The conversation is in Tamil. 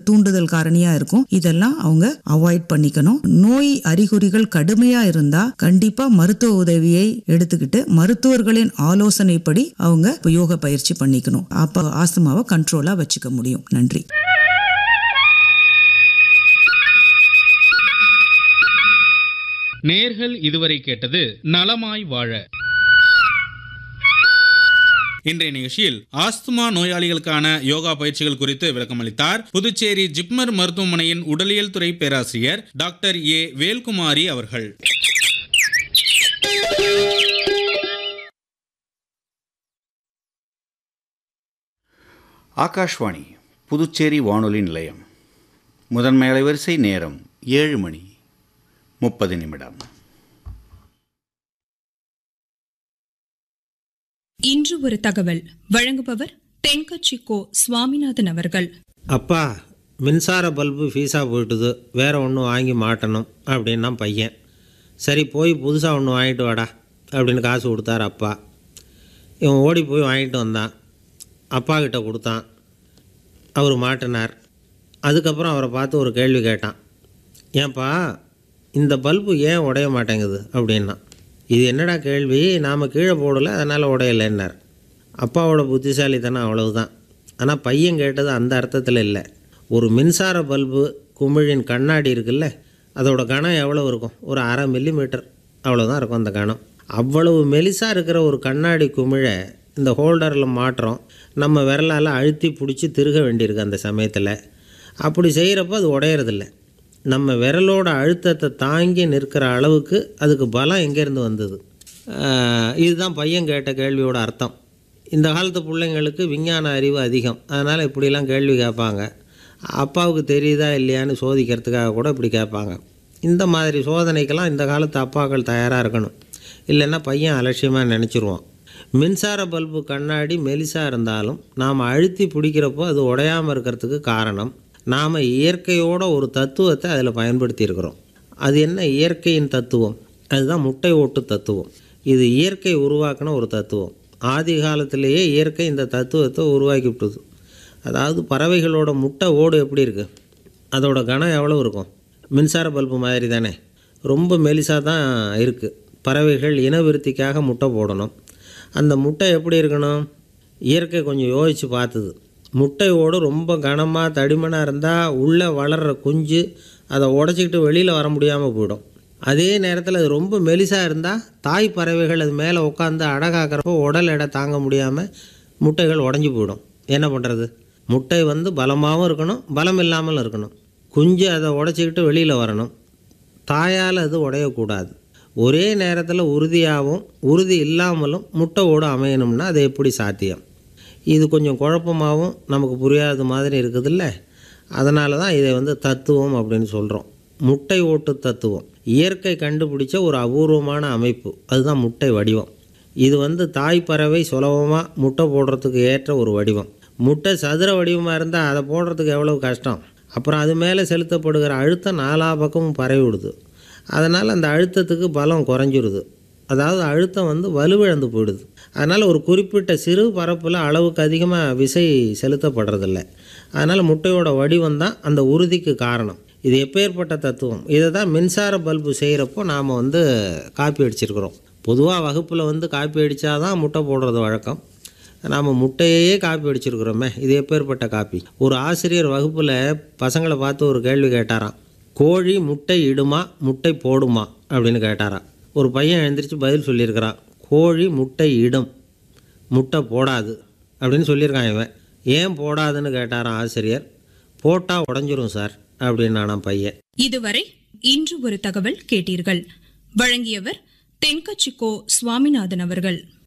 தூண்டுதல் காரணியா இருக்கும் இதெல்லாம் அவங்க அவாய்ட் பண்ணிக்கணும் நோய் அறிகுறிகள் கடுமையா இருந்தா கண்டிப்பா மருத்துவ உதவியை எடுத்துக்கிட்டு மருத்துவர்களின் ஆலோசனைப்படி அவங்க யோக பயிற்சி பண்ணிக்கணும் அப்ப ஆஸ்துமாவை கண்ட்ரோலா வச்சுக்க முடியும் நன்றி நேர்கள் இதுவரை கேட்டது நலமாய் வாழ இன்றைய நிகழ்ச்சியில் ஆஸ்துமா நோயாளிகளுக்கான யோகா பயிற்சிகள் குறித்து விளக்கமளித்தார் புதுச்சேரி ஜிப்மர் மருத்துவமனையின் உடலியல் துறை பேராசிரியர் டாக்டர் ஏ வேல்குமாரி அவர்கள் ஆகாஷ்வாணி புதுச்சேரி வானொலி நிலையம் முதன்மை அலைவரிசை நேரம் ஏழு மணி முப்பது நிமிடம் இன்று ஒரு தகவல் வழங்குபவர் தென்கட்சி கோ சுவாமிநாதன் அவர்கள் அப்பா மின்சார பல்பு ஃபீஸாக போயிட்டுது வேற ஒன்று வாங்கி மாட்டணும் அப்படின்னா பையன் சரி போய் புதுசாக ஒன்று வாங்கிட்டு வாடா அப்படின்னு காசு கொடுத்தார் அப்பா இவன் ஓடி போய் வாங்கிட்டு வந்தான் அப்பா கிட்ட கொடுத்தான் அவர் மாட்டினார் அதுக்கப்புறம் அவரை பார்த்து ஒரு கேள்வி கேட்டான் ஏன்பா இந்த பல்பு ஏன் உடைய மாட்டேங்குது அப்படின்னா இது என்னடா கேள்வி நாம் கீழே போடலை அதனால் உடையலைன்னார் அப்பாவோட புத்திசாலித்தனம் அவ்வளவுதான் ஆனால் பையன் கேட்டது அந்த அர்த்தத்தில் இல்லை ஒரு மின்சார பல்பு குமிழின் கண்ணாடி இருக்குல்ல அதோட கணம் எவ்வளோ இருக்கும் ஒரு அரை மில்லி மீட்டர் அவ்வளோதான் இருக்கும் அந்த கணம் அவ்வளவு மெலிசாக இருக்கிற ஒரு கண்ணாடி குமிழை இந்த ஹோல்டரில் மாட்டுறோம் நம்ம விரலால் அழுத்தி பிடிச்சி திருக வேண்டியிருக்கு அந்த சமயத்தில் அப்படி செய்கிறப்போ அது உடையறதில்ல நம்ம விரலோட அழுத்தத்தை தாங்கி நிற்கிற அளவுக்கு அதுக்கு பலம் எங்கேருந்து வந்தது ஆஹ் இதுதான் பையன் கேட்ட கேள்வியோட அர்த்தம் இந்த காலத்து பிள்ளைங்களுக்கு விஞ்ஞான அறிவு அதிகம் அதனால் இப்படிலாம் கேள்வி கேட்பாங்க அப்பாவுக்கு தெரியுதா இல்லையான்னு சோதிக்கிறதுக்காக கூட இப்படி கேட்பாங்க இந்த மாதிரி சோதனைக்கெல்லாம் இந்த காலத்து அப்பாக்கள் தயாராக இருக்கணும் இல்லைன்னா பையன் அலட்சியமாக நினச்சிருவான் மின்சார பல்பு கண்ணாடி மெலிசாக இருந்தாலும் நாம் அழுத்தி பிடிக்கிறப்போ அது உடையாமல் இருக்கிறதுக்கு காரணம் நாம் இயற்கையோட ஒரு தத்துவத்தை அதில் பயன்படுத்தியிருக்கிறோம் அது என்ன இயற்கையின் தத்துவம் அதுதான் முட்டை ஓட்டு தத்துவம் இது இயற்கை உருவாக்கின ஒரு தத்துவம் ஆதி காலத்திலேயே இயற்கை இந்த தத்துவத்தை உருவாக்கி விட்டுது அதாவது பறவைகளோட முட்டை ஓடு எப்படி இருக்குது அதோட கனம் எவ்வளோ இருக்கும் மின்சார பல்பு மாதிரி தானே ரொம்ப மெலிசாக தான் இருக்குது பறவைகள் இனவிருத்திக்காக முட்டை போடணும் அந்த முட்டை எப்படி இருக்கணும் இயற்கை கொஞ்சம் யோசித்து பார்த்தது முட்டை ஓடு ரொம்ப கனமாக தடிமனாக இருந்தால் உள்ளே வளர்கிற குஞ்சு அதை உடச்சிக்கிட்டு வெளியில் வர முடியாமல் போயிடும் அதே நேரத்தில் அது ரொம்ப மெலிசாக இருந்தால் தாய் பறவைகள் அது மேலே உட்காந்து அடகாக்கிறப்போ உடல் எடை தாங்க முடியாமல் முட்டைகள் உடஞ்சி போயிடும் என்ன பண்ணுறது முட்டை வந்து பலமாகவும் இருக்கணும் பலம் இல்லாமலும் இருக்கணும் குஞ்சு அதை உடச்சிக்கிட்டு வெளியில் வரணும் தாயால் அது உடையக்கூடாது ஒரே நேரத்தில் உறுதியாகவும் உறுதி இல்லாமலும் முட்டை ஓடு அமையணும்னா அது எப்படி சாத்தியம் இது கொஞ்சம் குழப்பமாகவும் நமக்கு புரியாத மாதிரி இருக்குதுல்ல அதனால தான் இதை வந்து தத்துவம் அப்படின்னு சொல்கிறோம் முட்டை ஓட்டு தத்துவம் இயற்கை கண்டுபிடிச்ச ஒரு அபூர்வமான அமைப்பு அதுதான் முட்டை வடிவம் இது வந்து தாய் பறவை சுலபமாக முட்டை போடுறதுக்கு ஏற்ற ஒரு வடிவம் முட்டை சதுர வடிவமாக இருந்தால் அதை போடுறதுக்கு எவ்வளவு கஷ்டம் அப்புறம் அது மேலே செலுத்தப்படுகிற அழுத்தம் நாலா பக்கமும் பரவி விடுது அதனால் அந்த அழுத்தத்துக்கு பலம் குறைஞ்சிருது அதாவது அழுத்தம் வந்து வலுவிழந்து போயிடுது அதனால் ஒரு குறிப்பிட்ட சிறு பரப்பில் அளவுக்கு அதிகமாக விசை செலுத்தப்படுறதில்ல அதனால் முட்டையோட வடிவம் தான் அந்த உறுதிக்கு காரணம் இது எப்பேற்பட்ட தத்துவம் இதை தான் மின்சார பல்பு செய்கிறப்போ நாம் வந்து காப்பி அடிச்சிருக்கிறோம் பொதுவாக வகுப்பில் வந்து காப்பி அடித்தாதான் முட்டை போடுறது வழக்கம் நாம் முட்டையே காப்பி அடிச்சிருக்கிறோமே இது எப்பேற்பட்ட காப்பி ஒரு ஆசிரியர் வகுப்பில் பசங்களை பார்த்து ஒரு கேள்வி கேட்டாராம் கோழி முட்டை இடுமா முட்டை போடுமா அப்படின்னு கேட்டாராம் ஒரு பையன் எழுந்திரிச்சு பதில் சொல்லியிருக்கிறான் கோழி முட்டை இடும் முட்டை போடாது அப்படின்னு சொல்லியிருக்கான் இவன் ஏன் போடாதுன்னு கேட்டாராம் ஆசிரியர் போட்டால் உடஞ்சிரும் சார் அப்படின்னு பையன் இதுவரை இன்று ஒரு தகவல் கேட்டீர்கள் வழங்கியவர் தென்கட்சி கோ சுவாமிநாதன் அவர்கள்